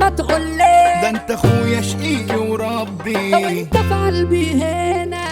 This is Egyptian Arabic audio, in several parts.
ما تقول لي ده انت اخويا شقيقي وربي وانت في قلبي هنا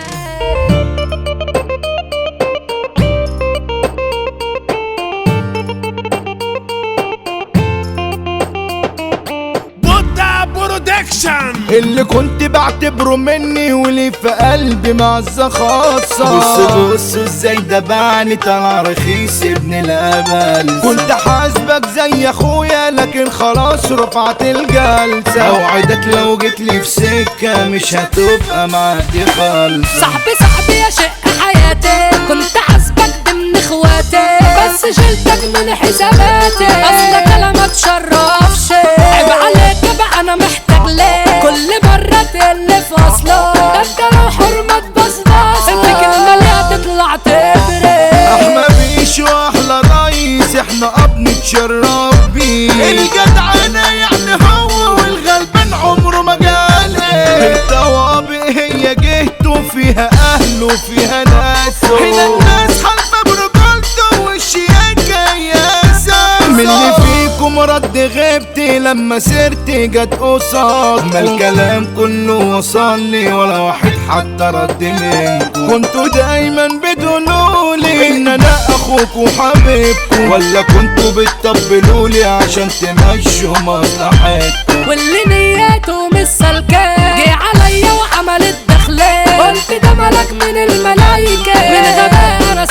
بودا برودكشن اللي كنت بعتبره مني ولي في قلبي معزة خاصة بص بص ازاي ده بعني طلع رخيص ابن الامل كنت حاسبك زي اخويا لكن خلاص رفعت الجلسة اوعدك لو جيت لي في سكة مش هتبقى معدي خالص صاحبي صاحبي يا شق حياتي كنت حاسبك ضمن اخواتي بس شلتك من حساباتي اصلك انا ما تشرفش عيب عليك بقى انا محتاج ليه كل مرة تقل في اصله ده انت لو حرمة بصبص انت كلمة اللي هتطلع تبرد احنا بيش واحلى ريس احنا اب نتشرف بيه الجدع انا يعني هو والغلبان عمره ما جالي الطوابق هي جهته فيها اهله فيها ناسه هنا الناس حلفة برجولته والشياكة يا من اللي فيكم رد غيبتي لما سيرتي جت قصاد ما الكلام كله وصل لي ولا واحد حتى رد منكم كنتوا دايما بتقولولي ان انا اخوك وحبيبكم ولا كنتوا بتطبلولي عشان تمشوا مصلحتكم واللي نيته مش سلكان جه عليا وعمل الدخلة قلت ده ملك من الملايكة من غباء انا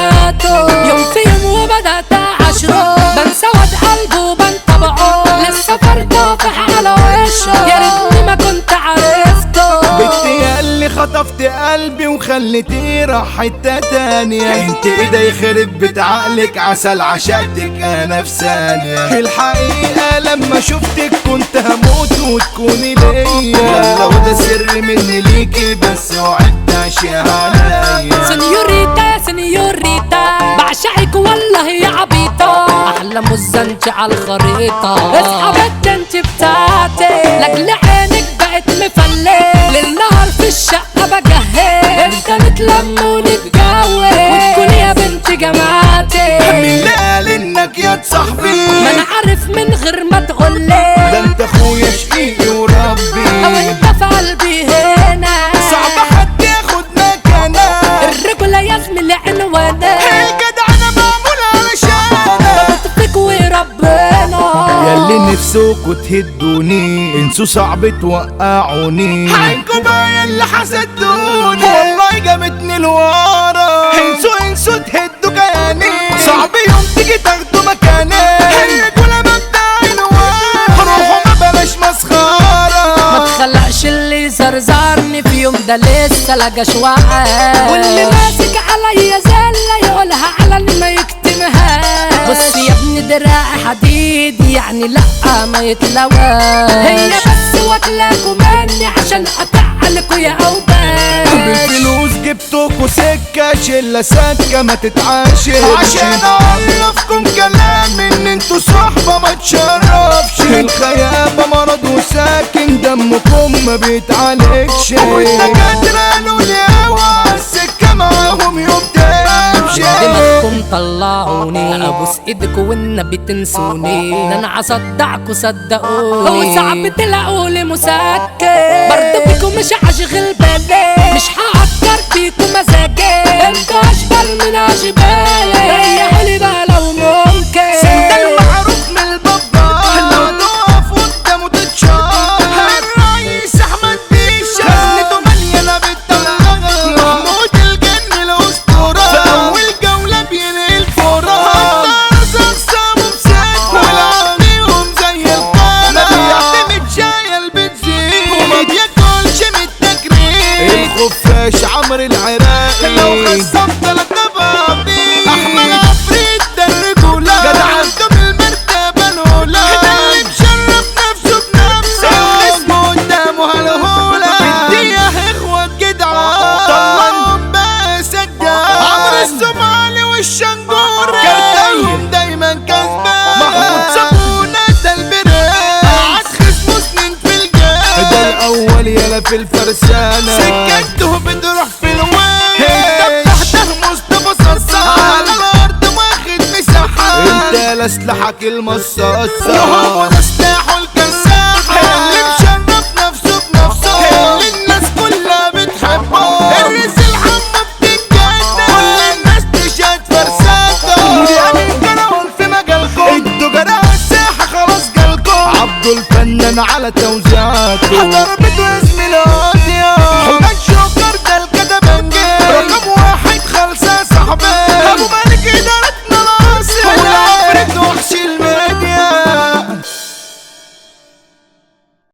صدقته يوم في يوم وبدأت عشره بنسى واد قلبه بنطبعه لسه فرطافح على وشه يا ريتني ما كنت عرفته بنتي اللي خطفت قلبي وخليتيه راح حتة تانية انت ايدي يخرب بيت عقلك عسل عشقتك انا في ثانية الحقيقة لما شفتك كنت هموت وتكوني ليا لو ده سر مني ليكي بس وعدت اشياء عليا سنيوريتا سنيوريتا بعشقك والله يا عبيطة أحلى مزنت على الخريطة اصحى انت بتاعتي لاجل عينك بقت مفلة للنهار في الشقة بجهز انت نتلم ونتجوز وتكون يا بنت جماعتي مين اللي قال انك يا صاحبي ما انا عارف من غير ما تقولي ده انت اخويا شقيقي او وربي انت في قلبي هنا صعب حد ياخد مكانك الرجولة يا زميلي عنوانك الجدع انا معمول علشانك بطفك وربنا ياللي نفسكوا تهدوني انسوا صعب توقعوني عينكوا بقى اللي حسدوني والله جابتني لورا انسوا انسوا تهدوا كياني صعب يوم تيجي تاخدوا مكاني الرجولة مبدأ نوار روحوا ما بلاش مسخرة ما تخلقش اللي زرزرني في يوم ده لسه لقاش وقع واللي ماسك عليا زلة يقولها على اللي ما يكتمها بص يا ابني دراعي حديد يعني لا ما يتلوى هي بس واكلاكوا مني عشان اقطعلكوا يا اوبان بالفلوس جبتكوا سكة شلة سكة ما تتعاشر عشان اعرفكم كلام ان انتوا صحبة ما تشرفش الخيابة مرض وساكن دمكم ما بيتعالجش والدكاترة قالوا لي اوعى السكة معاهم يوم تمشي دماغكم طلعوني ابوس ايدكوا والنبي تنسوني ده انا هصدعكوا صدقوني هو صعب تلاقوا لي مسكن برضه بيكم مش هشغل بالي مش هعكر بيكم مزاجي انتوا اشبال من اشبالي ريحوني بقى لو ممكن سندال معروف من البابا لو تقف قدامه تتشار الرئيس احمد بيشا خزنته مليانه بالدلع محمود الجن الاسطوره في اول جوله بينقل فورة اقسامه مسك والعليهم زي القمر ما بيعتمد شاي البنزين وما بياكلش من التجريد الخفاش عمرو العراقي لو خصمت لك نبابي احمد عفريت ده الرجوله جدع عنده بالمرتبه الاولى ده اللي مشرف نفسه بنفسه اسمه قدامه هالهوله بديه اخوات جدعان طلعهم بقى سجاد عمرو الصومالي والشنجور كارتايهم دايما كسبان محمود صابونه ده البراد قعد خصمه سنين في الجاد ده الاول يلا في الفرسانه سكته بتروح في الوين انت تحته مصطفى صصا على الارض واخد مساحه انت لسلاحك المصاصه وهو ده سلاحه الكسار على توزيع